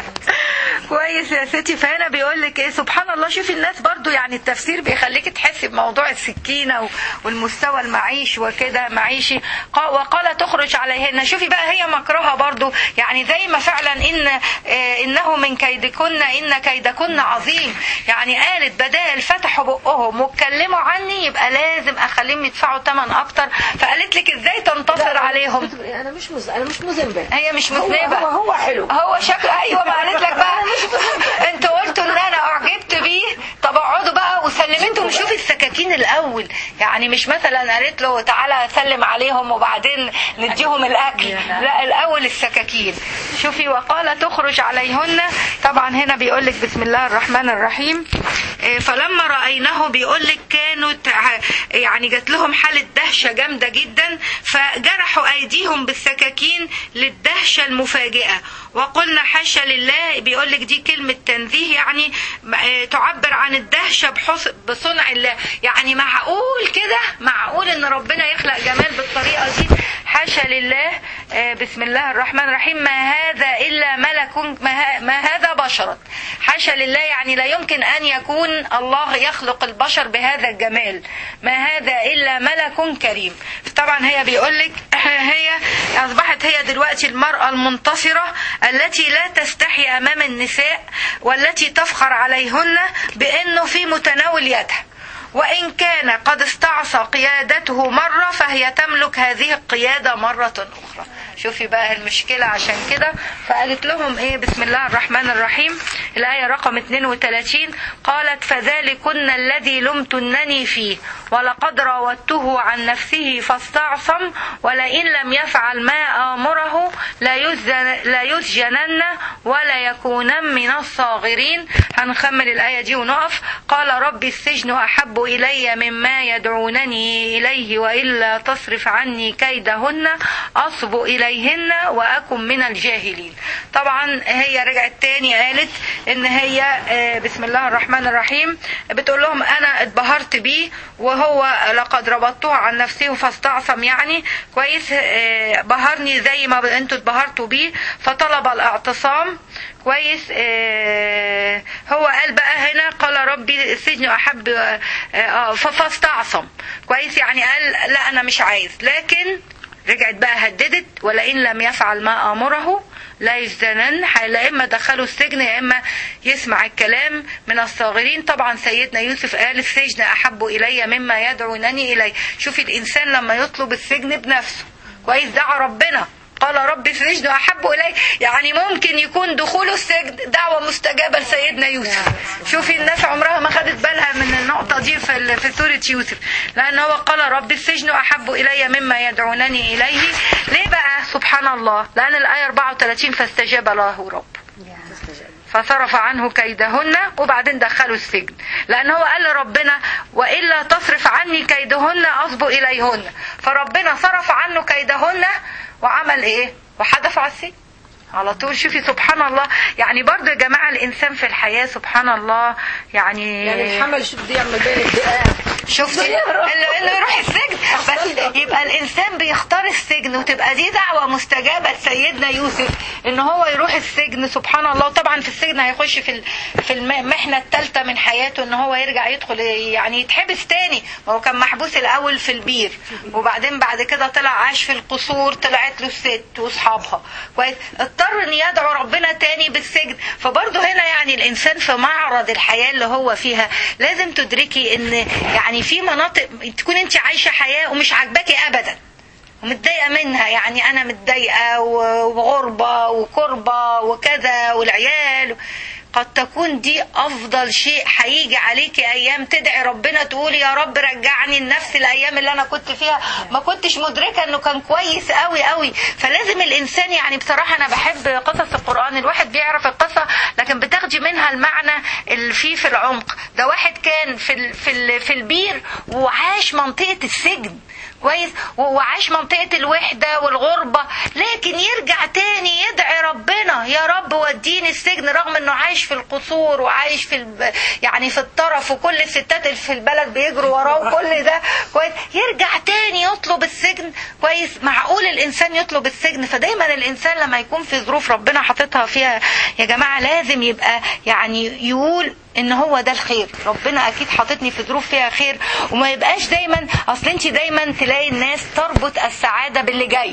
كويس يا ستي فهنا بيقول لك ايه سبحان الله شوفي الناس برضو يعني التفسير بيخليك تحسي بموضوع السكينة و- والمستوى المعيش وكده معيشي قا- وقال تخرج عليهن شوفي بقى هي مكرها برضو يعني زي ما فعلا ان آه، انه من كيدكن ان كيدكن عظيم يعني قالت بدال فتحوا بقهم واتكلموا عني يبقى لازم اخليهم يدفعوا ثمن اكتر فقالت لك ازاي تنتصر عليهم
بتقول انا مش مز... انا مش مذنبه
هي مش
هو
مذنبة
هو, هو حلو
هو شكله ايوه ما قالت لك بقى انتوا قلتوا ان انا اعجبت بيه طب اقعدوا بقى وسلمتهم شوفي السكاكين الاول يعني مش مثلا قالت له تعالى سلم عليهم وبعدين نديهم الاكل لا الاول السكاكين شوفي وقال تخرج عليهن طبعا هنا بيقول لك بسم الله الرحمن الرحيم إيه، فلما رايناه بيقول لك كانوا تع- يعني جات لهم حاله دهشه جامده جدا فجرحوا ايديهم بالسكاكين للدهشه المفاجئه وقلنا حاشا لله بيقول لك دي كلمه تنزيه يعني آه، تعبر عن الدهشه بحس- بصنع الله يعني معقول كده معقول ان ربنا يخلق جمال بالطريقه دي حاشا لله آه، بسم الله الرحمن الرحيم ما هذا الا ملك ما ه- ما هذا بشرا حاشا لله يعني لا يمكن ان يكون الله يخلق البشر بهذا الجمال ما هذا الا ملك كريم طبعا هي بيقول لك هي اصبحت هي دلوقتي المراه المنتصره التي لا تستحي امام النساء والتي تفخر عليهن بانه في متناول يدها وإن كان قد استعصى قيادته مرة فهي تملك هذه القيادة مرة أخرى شوفي بقى المشكلة عشان كده فقالت لهم إيه بسم الله الرحمن الرحيم الآية رقم 32 قالت فذلكن الذي لمتنني فيه ولقد راودته عن نفسه فاستعصم ولئن لم يفعل ما آمره لا يسجن- لا يسجنن ولا يكونن من الصاغرين هنخمل الآية دي ونقف قال ربي السجن أحب إلي مما يدعونني إليه وإلا تصرف عني كيدهن أصب إليهن وأكن من الجاهلين طبعا هي رجعت تاني قالت إن هي آه، بسم الله الرحمن الرحيم بتقول لهم أنا اتبهرت بيه وهو لقد ربطته عن نفسه فاستعصم يعني كويس آه، بهرني زي ما انتوا اتبهرتوا بيه فطلب الاعتصام كويس آه، هو قال بقى هنا قال ربي السجن احب آه، آه، فاستعصم كويس يعني قال لا انا مش عايز لكن رجعت بقى هددت ولئن لم يفعل ما امره لا يسجنن لا اما دخلوا السجن يا اما يسمع الكلام من الصاغرين طبعا سيدنا يوسف قال السجن احب الي مما يدعونني اليه شوفي الانسان لما يطلب السجن بنفسه كويس دعا ربنا قال رب السجن احب الي يعني ممكن يكون دخوله السجن دعوه مستجابه لسيدنا يوسف شوفي الناس عمرها ما خدت بالها من النقطه دي في ال- في سوره يوسف لان هو قال رب السجن احب الي مما يدعونني اليه ليه بقى سبحان الله لان الايه 34 فاستجاب له رب فصرف عنه كيدهن وبعدين دخلوا السجن لان هو قال لربنا والا تصرف عني كيدهن اصب اليهن فربنا صرف عنه كيدهن وعمل ايه وحدف على السجن على طول شوفي سبحان الله يعني برضه يا جماعه الانسان في الحياه سبحان الله يعني
يعني الحمل شو بده يعمل بين الدقات
شفتي انه إنه يروح السجن بس يبقى الانسان بيختار السجن وتبقى دي دعوه مستجابه لسيدنا يوسف ان هو يروح السجن سبحان الله وطبعا في السجن هيخش في ال- في المحنه الثالثه من حياته ان هو يرجع يدخل يعني يتحبس تاني ما هو كان محبوس الاول في البير وبعدين بعد كده طلع عاش في القصور طلعت له الست واصحابها كويس اضطر ان يدعو ربنا تاني بالسجن فبرضه هنا يعني الانسان في معرض الحياه اللي هو فيها لازم تدركي ان يعني في مناطق تكون انت عايشه حياه ومش عاجباكي ابدا ومتضايقه منها يعني انا متضايقه و- وغربه وكربه وكذا والعيال قد تكون دي افضل شيء هيجي عليكي ايام تدعي ربنا تقولي يا رب رجعني لنفس الايام اللي انا كنت فيها ما كنتش مدركه انه كان كويس قوي قوي فلازم الانسان يعني بصراحه انا بحب قصص القران الواحد بيعرف القصه لكن بتاخدي منها المعنى اللي فيه في العمق ده واحد كان في ال- في ال- في البير وعاش منطقه السجن كويس وعاش منطقة الوحدة والغربة لكن يرجع تاني يدعي ربنا يا رب وديني السجن رغم انه عايش في القصور وعايش في الب... يعني في الطرف وكل الستات اللي في البلد بيجروا وراه وكل ده كويس يرجع تاني يطلب السجن كويس معقول الانسان يطلب السجن فدايما الانسان لما يكون في ظروف ربنا حاططها فيها يا جماعة لازم يبقى يعني يقول ان هو ده الخير ربنا اكيد حاططني في ظروف فيها خير وما يبقاش دايما اصل انت دايما تلاقي الناس تربط السعاده باللي جاي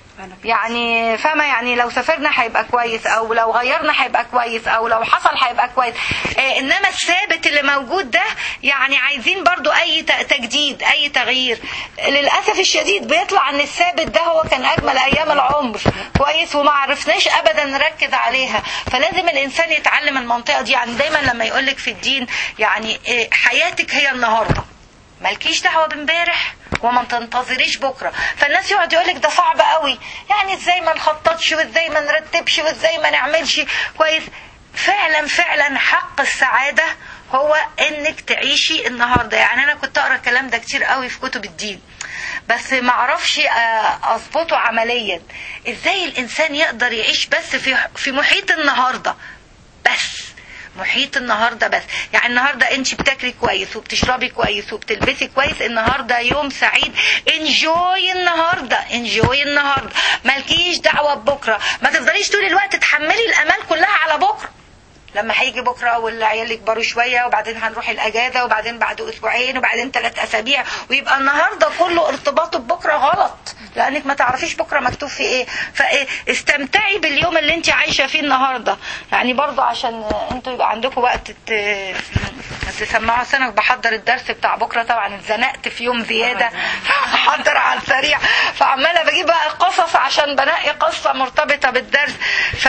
يعني فاهمة يعني لو سافرنا هيبقى كويس او لو غيرنا هيبقى كويس او لو حصل هيبقى كويس آه، انما الثابت اللي موجود ده يعني عايزين برضو اي ت- تجديد اي تغيير للاسف الشديد بيطلع ان الثابت ده هو كان اجمل ايام العمر كويس وما عرفناش ابدا نركز عليها فلازم الانسان يتعلم المنطقة دي يعني دايما لما يقولك في الدين يعني آه، حياتك هي النهارده مالكيش دعوه بامبارح وما تنتظريش بكره فالناس يقعد يقول لك ده صعب قوي يعني ازاي ما نخططش وازاي ما نرتبش وازاي ما نعملش كويس فعلا فعلا حق السعاده هو انك تعيشي النهارده يعني انا كنت اقرا الكلام ده كتير قوي في كتب الدين بس ما اعرفش آه، اظبطه عمليا ازاي الانسان يقدر يعيش بس في في محيط النهارده بس محيط النهارده بس يعني النهارده انت بتاكلي كويس وبتشربي كويس وبتلبسي كويس النهارده يوم سعيد انجوي النهارده انجوي النهارده مالكيش دعوه ببكره ما تفضليش طول الوقت تحملي الامال كلها على بكره لما هيجي بكره والعيال يكبروا شويه وبعدين هنروح الاجازه وبعدين بعد اسبوعين وبعدين ثلاث اسابيع ويبقى النهارده كله ارتباطه ببكره غلط لانك ما تعرفيش بكره مكتوب فيه ايه فاستمتعي باليوم اللي انت عايشه فيه النهارده يعني برضو عشان انتوا يبقى عندكم وقت ت- تسمعوا أصل انا بحضر الدرس بتاع بكره طبعا اتزنقت في يوم زياده بحضر على السريع فعماله بجيب بقى قصص عشان بنقي قصه مرتبطه بالدرس ف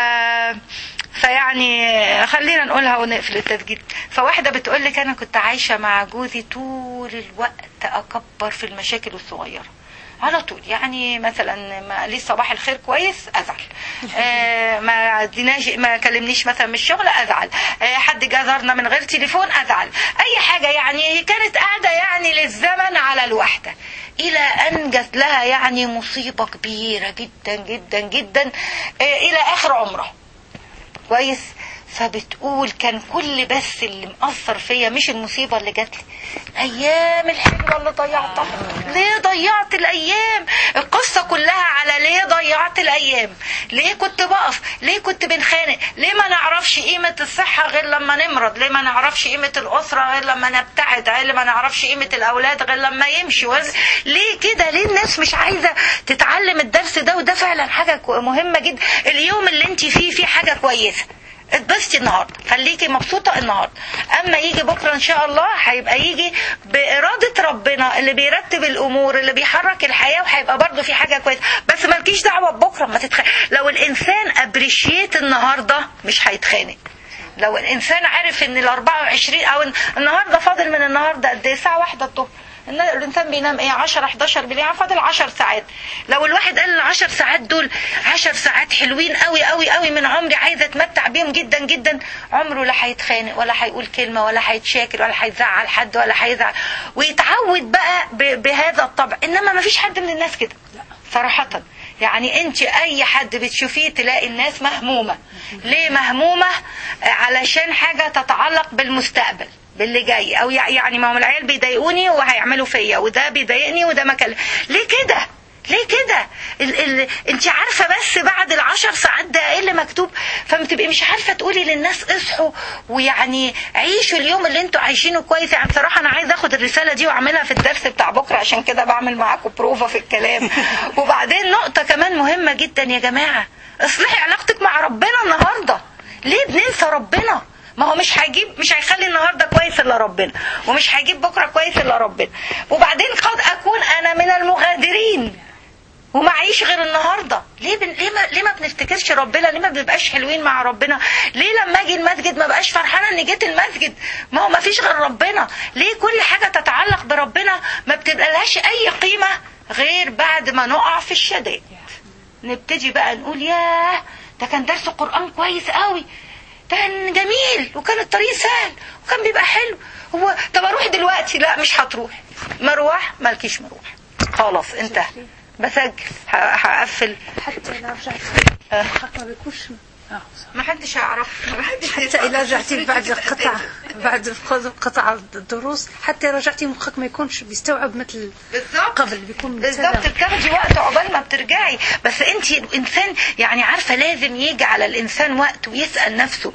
فيعني خلينا نقولها ونقفل التسجيل فواحدة بتقول لك أنا كنت عايشة مع جوزي طول الوقت أكبر في المشاكل الصغيرة على طول يعني مثلا ما ليه صباح الخير كويس ازعل آه ما اديناش ما كلمنيش مثلا من الشغل ازعل آه حد جه زارنا من غير تليفون ازعل اي حاجه يعني كانت قاعده يعني للزمن على الوحده الى ان جت لها يعني مصيبه كبيره جدا جدا جدا آه الى اخر عمرها كويس فبتقول كان كل بس اللي مأثر فيا مش المصيبة اللي جات لي الأيام الحلوة اللي ضيعتها ليه ضيعت الأيام القصة كلها على ليه ضيعت الأيام ليه كنت بقف ليه كنت بنخانق ليه ما نعرفش قيمة الصحة غير لما نمرض ليه ما نعرفش قيمة الأسرة غير لما نبتعد ليه ما نعرفش قيمة الأولاد غير لما يمشوا ليه كده ليه الناس مش عايزة تتعلم الدرس ده وده فعلا حاجة كو- مهمة جدا اليوم اللي انت فيه فيه حاجة كويسة اتبسطي النهارده خليكي مبسوطه النهارده اما يجي بكره ان شاء الله هيبقى يجي باراده ربنا اللي بيرتب الامور اللي بيحرك الحياه وهيبقى برضه في حاجه كويسه بس مالكيش دعوه ببكره ما تتخ... لو الانسان ابريشيت النهارده مش هيتخانق لو الانسان عارف ان ال 24 او إن النهارده فاضل من النهارده قد ايه ساعه واحده الظهر إن الانسان بينام ايه 10 11 بالليل يعني فاضل 10 ساعات لو الواحد قال ال 10 ساعات دول 10 ساعات حلوين قوي قوي قوي من عمري عايزه اتمتع بيهم جدا جدا عمره لا هيتخانق ولا هيقول كلمه ولا هيتشاكل ولا هيزعل حد ولا هيزعل ويتعود بقى ب- بهذا الطبع انما ما فيش حد من الناس كده صراحه يعني انت اي حد بتشوفيه تلاقي الناس مهمومه ليه مهمومه آه، علشان حاجه تتعلق بالمستقبل باللي جاي او يع- يعني ما هم العيال بيضايقوني وهيعملوا فيا وده بيضايقني وده ما كلم ليه كده ليه كده ال ال انت عارفه بس بعد العشر ساعات ده ايه اللي مكتوب فما تبقي مش عارفه تقولي للناس اصحوا ويعني عيشوا اليوم اللي انتوا عايشينه كويس يعني بصراحه انا عايزه اخد الرساله دي واعملها في الدرس بتاع بكره عشان كده بعمل معاكم بروفا في الكلام وبعدين نقطه كمان مهمه جدا يا جماعه اصلحي علاقتك مع ربنا النهارده ليه بننسى ربنا ما هو مش هيجيب مش هيخلي النهارده كويس الا ربنا ومش هيجيب بكره كويس الا ربنا وبعدين قد اكون انا من المغادرين ومعيش غير النهارده ليه بن... ليه ما ليه ما بنفتكرش ربنا ليه ما بنبقاش حلوين مع ربنا ليه لما اجي المسجد ما بقاش فرحانه اني جيت المسجد ما هو ما فيش غير ربنا ليه كل حاجه تتعلق بربنا ما بتبقى لهاش اي قيمه غير بعد ما نقع في الشدائد نبتدي بقى نقول ياه ده كان درس قرآن كويس قوي ده كان جميل وكان الطريق سهل وكان بيبقى حلو هو طب اروح دلوقتي لا مش هتروح مروح مالكيش مروح خلاص انتهى بسجل ه- هقفل
حتى لو رجعت
آه.
الحق ما بيكونش
ما حدش هيعرف ما حدش
حتى إذا رجعتي بعد قطع بعد قطع الدروس حتى رجعتي مخك ما يكونش بيستوعب مثل
بالظبط
قبل بيكون
بالظبط
متسلم.
بتاخدي وقت عقبال ما بترجعي بس انت الانسان يعني عارفه لازم يجي على الانسان وقت ويسال نفسه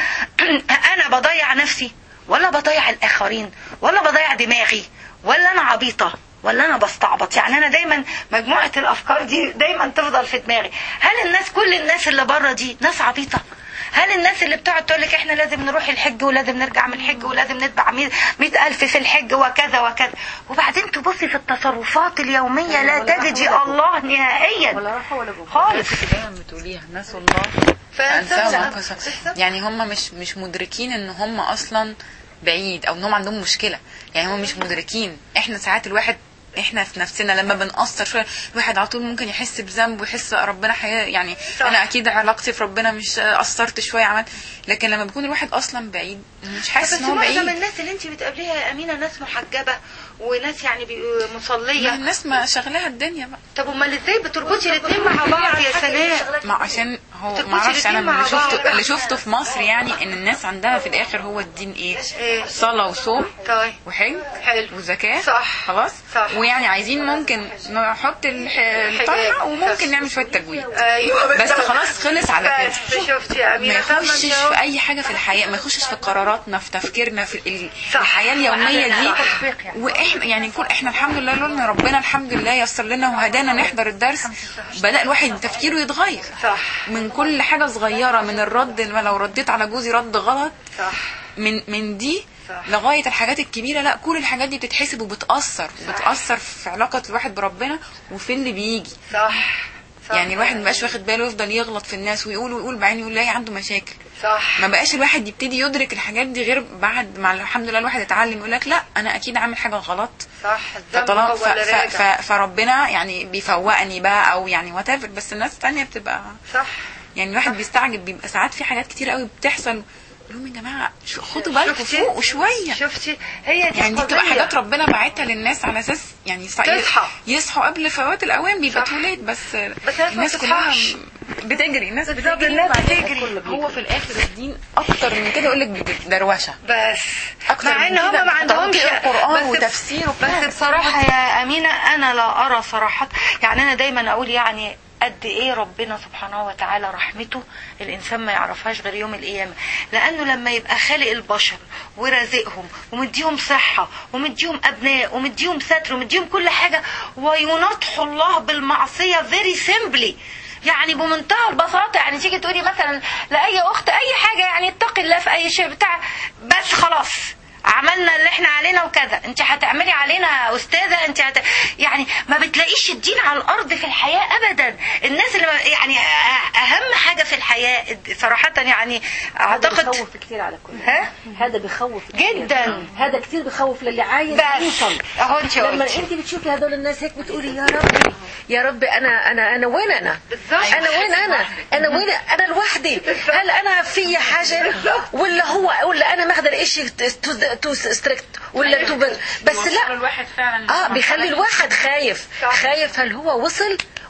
انا بضيع نفسي ولا بضيع الاخرين ولا بضيع دماغي ولا انا عبيطه ولا انا بستعبط يعني انا دايما مجموعه الافكار دي دايما تفضل في دماغي هل الناس كل الناس اللي بره دي ناس عبيطه هل الناس اللي بتقعد تقول لك احنا لازم نروح الحج ولازم نرجع من الحج ولازم نتبع مئة ألف في الحج وكذا وكذا وبعدين تبصي في التصرفات اليومية لا تجدي الله نهائيا
ولا راحة ولا جوه
خالص
انت دايما بتقوليها ناس الله
فانسان
فانساهم انفسهم يعني هم مش مش مدركين ان هم اصلا بعيد او ان هم عندهم مشكله يعني هم مش مدركين احنا ساعات الواحد احنا في نفسنا لما بنقصر شويه الواحد على طول ممكن يحس بذنب ويحس ربنا حي... يعني
صح.
انا اكيد علاقتي في ربنا مش قصرت شويه عملت لكن لما بيكون الواحد اصلا بعيد مش حاسس
بس
ان هو
معظم
بعيد
الناس اللي انت بتقابليها يا امينه ناس محجبه وناس يعني بي-
ما
مصليه
الناس ما شغلها الدنيا بقى
طب امال ازاي بتربطي الاثنين مع بعض يا سناء
ما عشان هو
تربطي
ما اعرفش انا
الاتنين
اللي
مع
شفته
بعض.
اللي شفته في مصر يعني ان الناس عندها في الاخر هو الدين ايه
إيه؟
صلاه وصوم
طيب
وحج
حلو.
وزكاه
صح.
خلاص
صح.
ويعني عايزين ممكن نحط الح- الطرحه وممكن نعمل شويه تجويد
ايوه
بس خلاص خلص على كده
بس شفتي يا
ما
امينه فاهمة
يخشش
انت اهو؟
في اي حاجه في الحياه ما يخشش في قراراتنا في تفكيرنا في ال-
صح.
الحياه اليوميه دي
صح.
واحنا يعني يكون احنا الحمد لله لولا ربنا الحمد لله يسر لنا وهدانا نحضر الدرس بدا الواحد تفكيره يتغير
صح
من كل حاجه صغيره من الرد ما لو رديت على جوزي رد غلط
صح
من من دي
صح.
لغايه الحاجات الكبيره لا كل الحاجات دي بتتحسب وبتاثر بتاثر في علاقه الواحد بربنا وفي اللي بيجي
صح صح.
يعني الواحد ما بقاش واخد باله يفضل يغلط في الناس ويقول ويقول بعدين يقول لا عنده مشاكل
صح
ما بقاش الواحد يبتدي يدرك الحاجات دي غير بعد ما الحمد لله الواحد اتعلم يقول لك لا انا اكيد عامل حاجه غلط
صح الذنب
فطالما
هو
ف...
اللي
ف... ف...
راجع
فربنا يعني بيفوقني بقى او يعني وات بس الناس التانية بتبقى
صح
يعني الواحد بيستعجب بيبقى ساعات في حاجات كتير قوي بتحصل لهم يا جماعه شو- خدوا بالكم
شفتي؟
فوق شويه
شفتي هي دي
يعني دي بتبقى
قضية.
حاجات ربنا باعتها للناس على اساس يعني يص-
تصحى.
يصحوا قبل فوات الاوان بيبقى
صح.
توليت بس,
بس الناس ما
الناس كلها
بتصحاش.
بتجري الناس
بالظبط،
بتجري
الناس
وبعدين
بتجري.
هو في الاخر الدين اكتر من كده يقول لك دروشه
بس
أكتر
مع
من
ان هم
كده
ما عندهمش
تطبيق القرآن
بس-
وتفسيره وبتاع.
بس بصراحه يا امينه انا لا ارى صراحه يعني انا دايما اقول يعني قد ايه ربنا سبحانه وتعالى رحمته الانسان ما يعرفهاش غير يوم القيامه لانه لما يبقى خالق البشر ورازقهم ومديهم صحه ومديهم ابناء ومديهم ستر ومديهم كل حاجه وينطح الله بالمعصيه فيري سيمبلي يعني بمنتهى البساطه يعني تيجي تقولي مثلا لاي اخت اي حاجه يعني اتقي الله في اي شيء بتاع بس خلاص عملنا اللي احنا علينا وكذا انت هتعملي علينا استاذه انت هت... يعني ما بتلاقيش الدين على الارض في الحياه ابدا الناس اللي ما- يعني أ- اهم حاجه في الحياه صراحه يعني
هذا
اعتقد
بيخوف كثير على كل
ها؟
هذا بيخوف كتير.
جدا.
هذا كثير بيخوف للي عايز
بس
يوصل
اهو انت
لما
قلتي
انت بتشوفي هذول الناس هيك بتقولي يا ربي يا ربي انا انا انا وين انا؟
بالظبط.
انا وين انا؟ انا وين انا لوحدي؟ هل انا في حاجه ولا هو ولا انا ماخذ شيء تو ستريكت ولا تو بس
بيوصلوا
لا
الواحد فعلا
اه بيخلي الواحد خايف
صح.
خايف هل هو وصل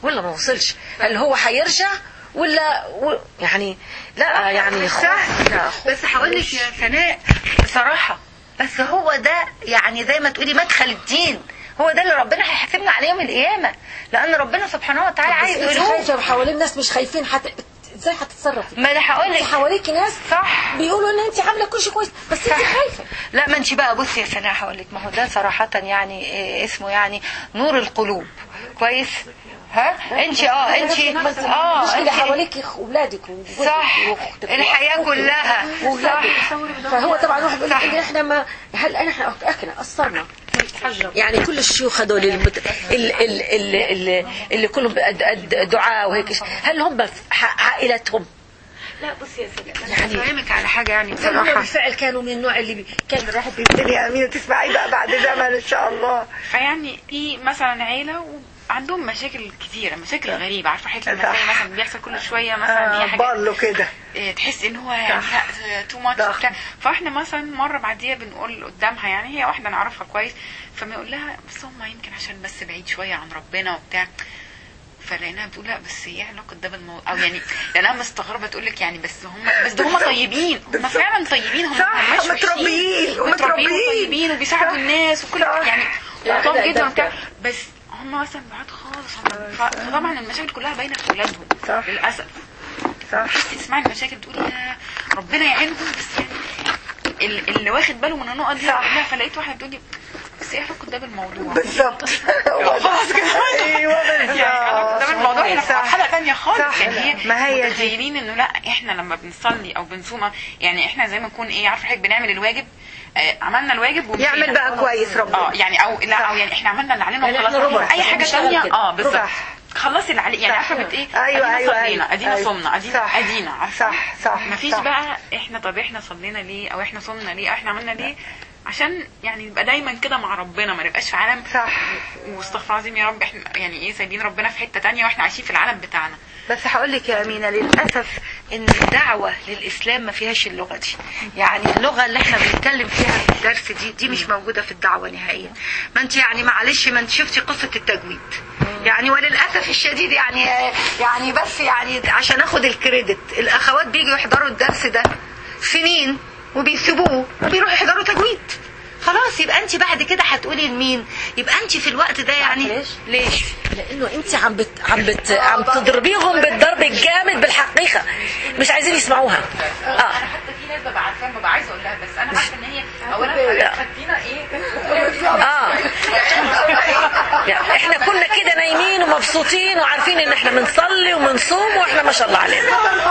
ولا ما وصلش هل هو هيرجع ولا و... يعني لا يعني خوف لا، خوف
بس هقول لك يا سناء بصراحه بس هو ده يعني زي ما تقولي مدخل الدين هو ده اللي ربنا هيحاسبنا عليه يوم القيامه لان ربنا سبحانه وتعالى عايز
بس انت
قلوب
خايفه وحوالين ناس مش خايفين حت... ازاي هتتصرفي
ما انا هقول
انت
لك
حواليكي ناس
صح
بيقولوا ان انت عامله كل شيء كويس بس انت
صح.
خايفه
لا ما انت بقى بصي يا سناء هقول لك ما هو ده صراحة يعني إيه اسمه يعني نور القلوب كويس ها انت اه انت اه
المشكله
انت
حواليكي اولادك وجوزك
صح
واختك
الحياة
وأخوك
كلها
واولادك
صح
فهو طبعا واحد بيقول
صح.
لك احنا ما هل احنا احنا قصرنا يعني كل الشيوخ هذول المت... ال... ال... ال... ال... اللي كلهم قد- قد دعاء وهيك هل هم في ح- عائلتهم
لا بصي يا سناء
يعني-
يعني افهمك على حاجة يعني
هم
بصراحة
بالفعل كانوا من النوع اللي بي... كان الواحد
تبتدي يا أمينة تسمعي بقى بعد زمن إن شاء الله
فيعني في مثلا عيله وعندهم مشاكل كتيره مشاكل غريبه عارفه حضرتك لما
صح.
تلاقي مثلا بيحصل كل شويه مثلا هي حاجات
بالو كده
إيه، تحس ان هو يعني لا تو ماتش
ضغط.
وبتاع فاحنا مثلا مره بعديها بنقول قدامها يعني هي واحده نعرفها كويس فبنقول لها بس هم يمكن عشان بس بعيد شويه عن ربنا وبتاع فلقيناها بتقول لا بس ايه علاقه ده بالموضوع او يعني لانها مستغربه تقول لك يعني بس هم بس ده هم طيبين هم فعلا طيبين هم
صح،
هماش وحشين.
متربيين،
متربيين
ومتربيين.
وطيبين وبيساعدوا
صح.
الناس وكل
صح.
يعني
لا،
لطاف
ده-
جدا
ده-
وبتاع
ده.
بس هم مثلا بعاد خالص عن ف- فطبعا المشاكل كلها باينه في اولادهم
صح.
للاسف
صح
تسمعي المشاكل تقولي يا ربنا يعينهم بس يعني ال- اللي واخد باله من النقط دي
صح.
كلها فلقيت واحده بتقولي بس ايه علاقه ده بالموضوع؟
بالظبط خلاص كده ايوه
يعني علاقه ده بالموضوع احنا في
صح.
مرحله ثانيه خالص
صح.
يعني هي
ما هي دي.
متخيلين انه لا احنا لما بنصلي او بنصوم يعني احنا زي ما نكون ايه عارفه حضرتك بنعمل الواجب آه عملنا الواجب ومشينا.
يعمل بقى كويس ربنا
اه يعني او لا او يعني احنا عملنا اللي علينا
يعني
وخلاص
احنا ربع.
اي حاجه
بنشتغل
ثانيه
كده.
اه بالظبط
صح.
خلصي اللي عليك يعني
صح.
عارفه بت ايه
أيوة،
ادينا
أيوة،
صلينا
أيوة.
ادينا
أيوة.
صمنا ادينا
صح.
ادينا عارفة؟
صح صح
مفيش
صح.
بقى احنا طب احنا صلينا ليه او احنا صمنا ليه او احنا عملنا ليه عشان يعني نبقى دايما كده مع ربنا ما نبقاش في عالم
صح
واستغفر الله العظيم يا رب احنا يعني ايه سايبين ربنا في حته تانية واحنا عايشين في العالم بتاعنا
بس هقول لك يا امينه للاسف ان الدعوه للاسلام ما فيهاش اللغه دي يعني اللغه اللي احنا بنتكلم فيها في الدرس دي دي مش موجوده في الدعوه نهائيا ما انت يعني معلش ما انت شفتي قصه التجويد يعني وللاسف الشديد يعني يعني بس يعني عشان اخد الكريدت الاخوات بيجوا يحضروا الدرس ده سنين وبيسيبوه وبيروحوا يحضروا تجويد خلاص يبقى انت بعد كده هتقولي لمين يبقى انت في الوقت ده يعني
ليش؟
ليش
لانه انت عم بت... عم بت... عم تضربيهم بالضرب الجامد بالحقيقه مش عايزين يسمعوها اه
انا حتى في ناس ببقى عارفاها ببقى عايزه اقول لها بس انا عارفه ان هي اولا خدتينا ايه
اه يعني احنا كنا كده نايمين ومبسوطين وعارفين ان احنا بنصلي وبنصوم واحنا ما شاء الله علينا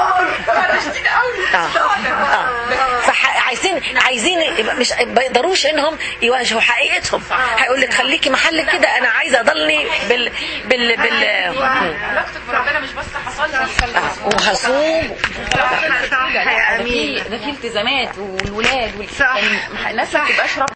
اه اه فعايزين عايزين مش ما يقدروش انهم يواجهوا حقيقتهم هيقول لك خليكي محلك كده انا عايزه اضلني بال بال بال
علاقتك بربنا مش بس حصل
آه، وهصوم
صح يا
ده
امين
في ده في التزامات والولاد وال...
صح.
يعني الناس ما بتبقاش رب